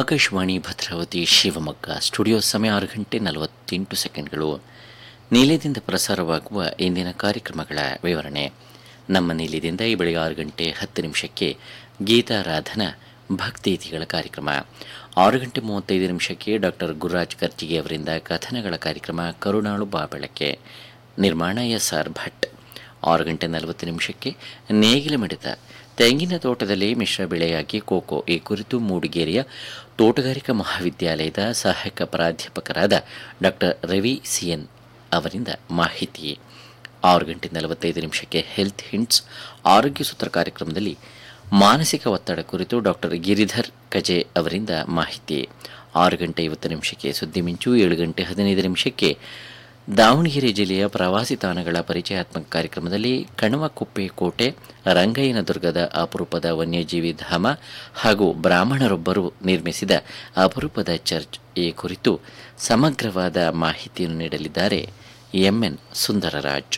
Akashvani Bhadravati Shivamogga studio ಸಮಯ ಆರು ಗಂಟೆ ನಲವತ್ತೆಂಟು ಸೆಕೆಂಡ್ಗಳು ನೀಲ್ಯದಿಂದ ಪ್ರಸಾರವಾಗುವ ಇಂದಿನ ಕಾರ್ಯಕ್ರಮಗಳ ವಿವರಣೆ ನಮ್ಮ ನೀಲ್ಯದಿಂದ ಈ ಬೆಳಗ್ಗೆ ಆರು ಗಂಟೆ ಹತ್ತು ನಿಮಿಷಕ್ಕೆ ಗೀತಾರಾಧನ ಭಕ್ತಿಥಿಗಳ ಕಾರ್ಯಕ್ರಮ ಆರು ಗಂಟೆ ಮೂವತ್ತೈದು ನಿಮಿಷಕ್ಕೆ ಡಾಕ್ಟರ್ ಗುರುರಾಜ್ ಕರ್ಜಿಗೆ ಅವರಿಂದ ಕಥನಗಳ ಕಾರ್ಯಕ್ರಮ ಕರುಣಾಳು ಬಾಬೆಳಕೆ ನಿರ್ಮಾಣ ಎಸ್ ಆರ್ ಭಟ್ ಆರು ಗಂಟೆ ನಲವತ್ತು ನಿಮಿಷಕ್ಕೆ ನೇಗಿಲ ಮಿಡಿತ ತೆಂಗಿನ ತೋಟದಲ್ಲಿ ಮಿಶ್ರ ಬೆಳೆಯಾಗಿ ಕೋಕೋ ಈ ಕುರಿತು ಮೂಡಿಗೇರಿಯ ತೋಟಗಾರಿಕಾ ಮಹಾವಿದ್ಯಾಲಯದ ಸಹಾಯಕ ಪ್ರಾಧ್ಯಾಪಕರಾದ ಡಾಕ್ಟರ್ ರವಿ ಸಿಎನ್ ಅವರಿಂದ ಮಾಹಿತಿ ಆರು ಗಂಟೆ ನಲವತ್ತೈದು ನಿಮಿಷಕ್ಕೆ ಹೆಲ್ತ್ ಹಿಂಟ್ಸ್ ಆರೋಗ್ಯ ಸೂತ್ರ ಕಾರ್ಯಕ್ರಮದಲ್ಲಿ ಮಾನಸಿಕ ಒತ್ತಡ ಕುರಿತು ಡಾಕ್ಟರ್ ಗಿರಿಧರ್ ಕಜೆ ಅವರಿಂದ ಮಾಹಿತಿ ಆರು ಗಂಟೆ ಐವತ್ತು ನಿಮಿಷಕ್ಕೆ ಸುದ್ದಿ ಮಿಂಚು ಏಳು ಗಂಟೆ ಹದಿನೈದು ನಿಮಿಷಕ್ಕೆ ದಾವಣಗೆರೆ ಜಿಲ್ಲೆಯ ಪ್ರವಾಸಿ ತಾಣಗಳ ಪರಿಚಯಾತ್ಮಕ ಕಾರ್ಯಕ್ರಮದಲ್ಲಿ ಕಣವಕುಪ್ಪೆ ಕೋಟೆ ರಂಗಯ್ಯನ ದುರ್ಗದ ಅಪರೂಪದ ವನ್ಯಜೀವಿ ಧಾಮ ಹಾಗೂ ಬ್ರಾಹ್ಮಣರೊಬ್ಬರು ನಿರ್ಮಿಸಿದ ಅಪರೂಪದ ಚರ್ಚ್ ಈ ಕುರಿತು ಸಮಗ್ರವಾದ ಮಾಹಿತಿಯನ್ನು ನೀಡಲಿದ್ದಾರೆ ಎಂಎನ್ ಸುಂದರರಾಜ್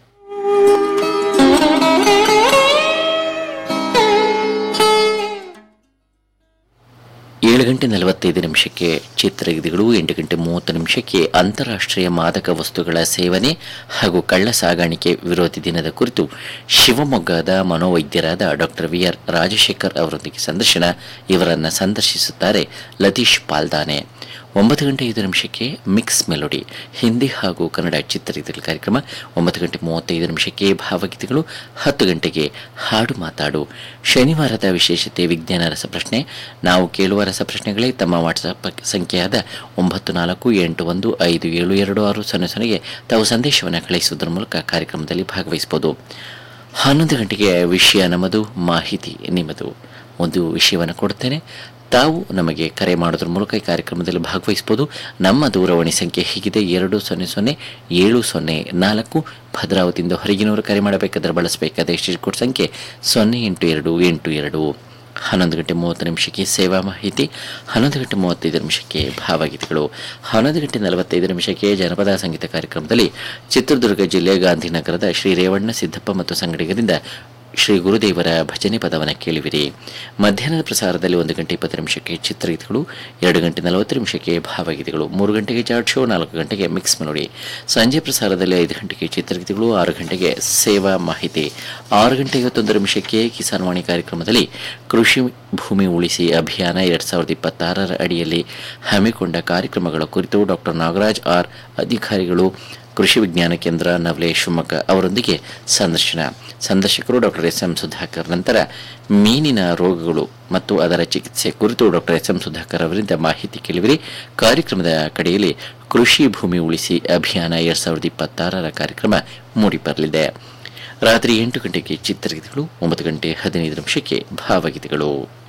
ಏಳು ಗಂಟೆ ನಲವತ್ತೈದು ನಿಮಿಷಕ್ಕೆ ಚಿತ್ರಗೀತೆಗಳು ಎಂಟು ಗಂಟೆ ಮೂವತ್ತು ನಿಮಿಷಕ್ಕೆ ಅಂತಾರಾಷ್ಟ್ರೀಯ ಮಾದಕ ವಸ್ತುಗಳ ಸೇವನೆ ಹಾಗೂ ಕಳ್ಳ ಸಾಗಾಣಿಕೆ ವಿರೋಧಿ ದಿನದ ಕುರಿತು ಶಿವಮೊಗ್ಗದ ಮನೋವೈದ್ಯರಾದ ಡಾಕ್ಟರ್ ವಿ ಆರ್ ರಾಜಶೇಖರ್ ಅವರೊಂದಿಗೆ ಸಂದರ್ಶನ ಇವರನ್ನು ಸಂದರ್ಶಿಸುತ್ತಾರೆ ಲತೀಶ್ ಪಾಲ್ದಾನೆ ಒಂಬತ್ತು ಗಂಟೆ ಐದು ನಿಮಿಷಕ್ಕೆ ಮಿಕ್ಸ್ ಮೆಲೋಡಿ ಹಿಂದಿ ಹಾಗೂ ಕನ್ನಡ ಚಿತ್ರಗೀತೆಗಳ ಕಾರ್ಯಕ್ರಮ ಒಂಬತ್ತು ಗಂಟೆ ಮೂವತ್ತೈದು ನಿಮಿಷಕ್ಕೆ ಭಾವಗೀತೆಗಳು ಹತ್ತು ಗಂಟೆಗೆ ಹಾಡು ಮಾತಾಡು ಶನಿವಾರದ ವಿಶೇಷತೆ ವಿಜ್ಞಾನ ರಸಪ್ರಶ್ನೆ ನಾವು ಕೇಳುವ ರಸಪ್ರಶ್ನೆಗಳೇ ತಮ್ಮ ವಾಟ್ಸಪ್ ಸಂಖ್ಯೆಯಾದ ಒಂಬತ್ತು ನಾಲ್ಕು ಎಂಟು ಒಂದು ಐದು ಏಳು ಎರಡು ಆರು ಸೊನ್ನೆ ಸೊನ್ನೆಗೆ ತಾವು ಸಂದೇಶವನ್ನು ಕಳಿಸುವುದರ ಮೂಲಕ ಕಾರ್ಯಕ್ರಮದಲ್ಲಿ ಭಾಗವಹಿಸಬಹುದು ಹನ್ನೊಂದು ಗಂಟೆಗೆ ವಿಷಯ ನಮ್ಮದು ಮಾಹಿತಿ ನಿಮ್ಮದು ಒಂದು ವಿಷಯವನ್ನು ಕೊಡ್ತೇನೆ ತಾವು ನಮಗೆ ಕರೆ ಮಾಡೋದ್ರ ಮೂಲಕ ಈ ಕಾರ್ಯಕ್ರಮದಲ್ಲಿ ಭಾಗವಹಿಸಬಹುದು ನಮ್ಮ ದೂರವಾಣಿ ಸಂಖ್ಯೆ ಹೀಗಿದೆ ಎರಡು ಸೊನ್ನೆ ಸೊನ್ನೆ ಏಳು ಸೊನ್ನೆ ನಾಲ್ಕು ಭದ್ರಾವತಿಯಿಂದ ಹೊರಗಿನವರು ಕರೆ ಮಾಡಬೇಕಾದ್ರೆ ಬಳಸಬೇಕಾದ ಎಷ್ಟು ಕೋಡ್ ಸಂಖ್ಯೆ ಸೊನ್ನೆ ಎಂಟು ಎರಡು ಎಂಟು ಎರಡು ಹನ್ನೊಂದು ಗಂಟೆ ಮೂವತ್ತು ನಿಮಿಷಕ್ಕೆ ಸೇವಾ ಮಾಹಿತಿ ಹನ್ನೊಂದು ಗಂಟೆ ಮೂವತ್ತೈದು ನಿಮಿಷಕ್ಕೆ ಭಾವಗೀತೆಗಳು ಹನ್ನೊಂದು ಗಂಟೆ ನಲವತ್ತೈದು ನಿಮಿಷಕ್ಕೆ ಜನಪದ ಸಂಗೀತ ಕಾರ್ಯಕ್ರಮದಲ್ಲಿ ಚಿತ್ರದುರ್ಗ ಜಿಲ್ಲೆ ಗಾಂಧಿನಗರದ ಶ್ರೀ ರೇವಣ್ಣ ಸಿದ್ದಪ್ಪ ಮತ್ತು ಸಂಗಡಿಗರಿಂದ ಶ್ರೀ ಗುರುದೇವರ ಭಜನೆ ಪದವನ್ನು ಕೇಳುವಿರಿ ಮಧ್ಯಾಹ್ನದ ಪ್ರಸಾರದಲ್ಲಿ ಒಂದು ಗಂಟೆ ಇಪ್ಪತ್ತು ನಿಮಿಷಕ್ಕೆ ಚಿತ್ರಗೀತೆಗಳು ಎರಡು ಗಂಟೆ ನಲವತ್ತು ನಿಮಿಷಕ್ಕೆ ಭಾವಗೀತೆಗಳು ಮೂರು ಗಂಟೆಗೆ ಚಾರ್ಟ್ ಶೋ ನಾಲ್ಕು ಗಂಟೆಗೆ ಮಿಕ್ಸ್ ಮೆಲೋಡಿ ಸಂಜೆ ಪ್ರಸಾರದಲ್ಲಿ ಐದು ಗಂಟೆಗೆ ಚಿತ್ರಗೀತೆಗಳು ಆರು ಗಂಟೆಗೆ ಸೇವಾ ಮಾಹಿತಿ ಆರು ಗಂಟೆ ಐವತ್ತೊಂದು ನಿಮಿಷಕ್ಕೆ ಕಿಸಾನ್ ವಾಣಿ ಕಾರ್ಯಕ್ರಮದಲ್ಲಿ ಕೃಷಿ ಭೂಮಿ ಉಳಿಸಿ ಅಭಿಯಾನ ಎರಡು ಸಾವಿರದ ಇಪ್ಪತ್ತಾರರ ಅಡಿಯಲ್ಲಿ ಹಮ್ಮಿಕೊಂಡ ಕಾರ್ಯಕ್ರಮಗಳ ಕುರಿತು ಡಾಕ್ಟರ್ ನಾಗರಾಜ್ ಆರ್ ಅಧಿಕಾರಿಗಳು ಕೃಷಿ ವಿಜ್ಞಾನ ಕೇಂದ್ರ ನವಲೆ ಶಿವಮೊಗ್ಗ ಅವರೊಂದಿಗೆ ಸಂದರ್ಶನ ಸಂದರ್ಶಕರು ಡಾಕ್ಟರ್ ಎಸ್ ಎಂ ಸುಧಾಕರ್ ನಂತರ ಮೀನಿನ ರೋಗಗಳು ಮತ್ತು ಅದರ ಚಿಕಿತ್ಸೆ ಕುರಿತು ಡಾಕ್ಟರ್ ಎಸ್ ಎಂ ಸುಧಾಕರ್ ಅವರಿಂದ ಮಾಹಿತಿ ಕೇಳಿವಿರಿ ಕಾರ್ಯಕ್ರಮದ ಕಡೆಯಲ್ಲಿ ಕೃಷಿ ಭೂಮಿ ಉಳಿಸಿ ಅಭಿಯಾನ ಎರಡ್ ಸಾವಿರದ ಇಪ್ಪತ್ತಾರರ ಕಾರ್ಯಕ್ರಮ ಮೂಡಿಬರಲಿದೆ ರಾತ್ರಿ ಎಂಟು ಗಂಟೆಗೆ ಚಿತ್ರಗೀತೆಗಳು ಒಂಬತ್ತು ಗಂಟೆ ಹದಿನೈದು ನಿಮಿಷಕ್ಕೆ ಭಾವಗೀತೆಗಳು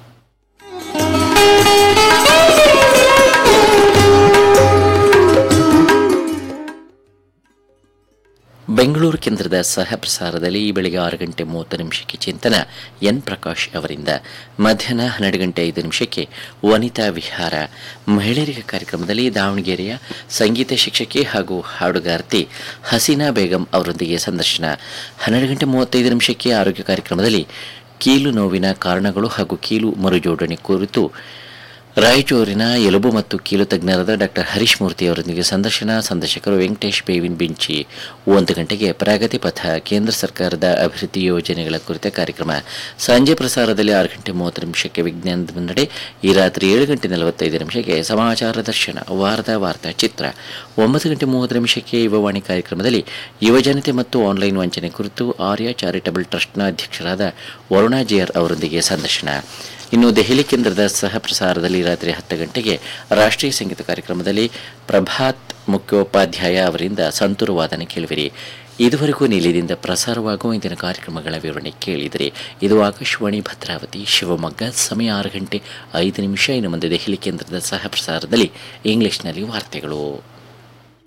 ಬೆಂಗಳೂರು ಕೇಂದ್ರದ ಸಹ ಪ್ರಸಾರದಲ್ಲಿ ಈ ಬೆಳಿಗ್ಗೆ ಆರು ಗಂಟೆ ಮೂವತ್ತು ನಿಮಿಷಕ್ಕೆ ಚಿಂತನ ಎನ್ ಪ್ರಕಾಶ್ ಅವರಿಂದ ಮಧ್ಯಾಹ್ನ ಹನ್ನೆರಡು ಗಂಟೆ ಐದು ನಿಮಿಷಕ್ಕೆ ವನಿತಾ ವಿಹಾರ ಮಹಿಳೆಯರಿಗೆ ಕಾರ್ಯಕ್ರಮದಲ್ಲಿ ದಾವಣಗೆರೆಯ ಸಂಗೀತ ಶಿಕ್ಷಕಿ ಹಾಗೂ ಹಾಡುಗಾರ್ತಿ ಹಸೀನಾ ಬೇಗಂ ಅವರೊಂದಿಗೆ ಸಂದರ್ಶನ ಹನ್ನೆರಡು ಗಂಟೆ ಮೂವತ್ತೈದು ನಿಮಿಷಕ್ಕೆ ಆರೋಗ್ಯ ಕಾರ್ಯಕ್ರಮದಲ್ಲಿ ಕೀಲು ನೋವಿನ ಕಾರಣಗಳು ಹಾಗೂ ಕೀಲು ಮರುಜೋಡಣೆ ಕುರಿತು ರಾಯಚೂರಿನ ಎಲುಬು ಮತ್ತು ಕೀಲು ತಜ್ಞರಾದ ಡಾಕ್ಟರ್ ಹರೀಶ್ ಮೂರ್ತಿ ಅವರೊಂದಿಗೆ ಸಂದರ್ಶನ ಸಂದರ್ಶಕರು ವೆಂಕಟೇಶ್ ಬೇವಿನ್ ಬಿಂಚಿ ಒಂದು ಗಂಟೆಗೆ ಪ್ರಗತಿ ಪಥ ಕೇಂದ್ರ ಸರ್ಕಾರದ ಅಭಿವೃದ್ಧಿ ಯೋಜನೆಗಳ ಕುರಿತ ಕಾರ್ಯಕ್ರಮ ಸಂಜೆ ಪ್ರಸಾರದಲ್ಲಿ ಆರು ಗಂಟೆ ಮೂವತ್ತು ನಿಮಿಷಕ್ಕೆ ವಿಜ್ಞಾನದ ಮುನ್ನಡೆ ಈ ರಾತ್ರಿ ಏಳು ಗಂಟೆ ನಲವತ್ತೈದು ನಿಮಿಷಕ್ಕೆ ಸಮಾಚಾರ ದರ್ಶನ ವಾರದ ವಾರ್ತಾ ಚಿತ್ರ ಒಂಬತ್ತು ಗಂಟೆ ಮೂವತ್ತು ನಿಮಿಷಕ್ಕೆ ಯುವವಾಣಿ ಕಾರ್ಯಕ್ರಮದಲ್ಲಿ ಯುವಜನತೆ ಮತ್ತು ಆನ್ಲೈನ್ ವಂಚನೆ ಕುರಿತು ಆರ್ಯ ಚಾರಿಟಬಲ್ ಟ್ರಸ್ಟ್ನ ಅಧ್ಯಕ್ಷರಾದ ವರುಣಾ ಜೇಯರ್ ಅವರೊಂದಿಗೆ ಸಂದರ್ಶನ ಇನ್ನು ದೆಹಲಿ ಕೇಂದ್ರದ ಸಹ ಪ್ರಸಾರದಲ್ಲಿ ರಾತ್ರಿ ಹತ್ತು ಗಂಟೆಗೆ ರಾಷ್ಟ್ರೀಯ ಸಂಗೀತ ಕಾರ್ಯಕ್ರಮದಲ್ಲಿ ಪ್ರಭಾತ್ ಮುಖ್ಯೋಪಾಧ್ಯಾಯ ಅವರಿಂದ ಸಂತೂರು ವಾದನ ಕೇಳುವಿರಿ ಇದುವರೆಗೂ ನಿಲಯದಿಂದ ಪ್ರಸಾರವಾಗುವ ಇಂದಿನ ಕಾರ್ಯಕ್ರಮಗಳ ವಿವರಣೆ ಕೇಳಿದರೆ ಇದು ಆಕಾಶವಾಣಿ ಭದ್ರಾವತಿ ಶಿವಮೊಗ್ಗ ಸಮಯ ಆರು ಗಂಟೆ ಐದು ನಿಮಿಷ ಇನ್ನು ಮುಂದೆ ದೆಹಲಿ ಕೇಂದ್ರದ ಸಹ ಪ್ರಸಾರದಲ್ಲಿ ಇಂಗ್ಲಿಷ್ನಲ್ಲಿ ವಾರ್ತೆಗಳು